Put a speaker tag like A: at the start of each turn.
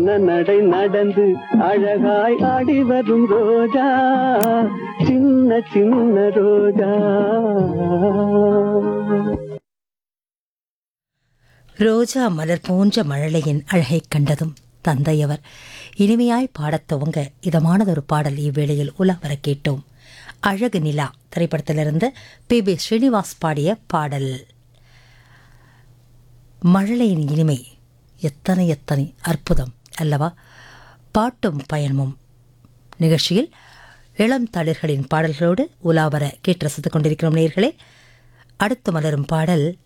A: சின்ன நடை நடந்து அழகாய் ஆடி வரும் ரோஜா சின்ன சின்ன ரோஜா
B: ரோஜா மலர் போன்ற மழலையின் அழகைக் கண்டதும் தந்தையவர் இனிமையாய் பாடத் துவங்க இதமானதொரு பாடல் இவ்வேளையில் உலா வர கேட்டோம் அழகு நிலா திரைப்படத்திலிருந்து பி பி ஸ்ரீனிவாஸ் பாடிய பாடல் மழலையின் இனிமை எத்தனை எத்தனை அற்புதம் அல்லவா பாட்டும் பயணமும் நிகழ்ச்சியில் இளம் தளிர்களின் பாடல்களோடு உலாவர கேட்டு ரசித்துக் கொண்டிருக்கிறோம் நேர்களே அடுத்து மலரும் பாடல்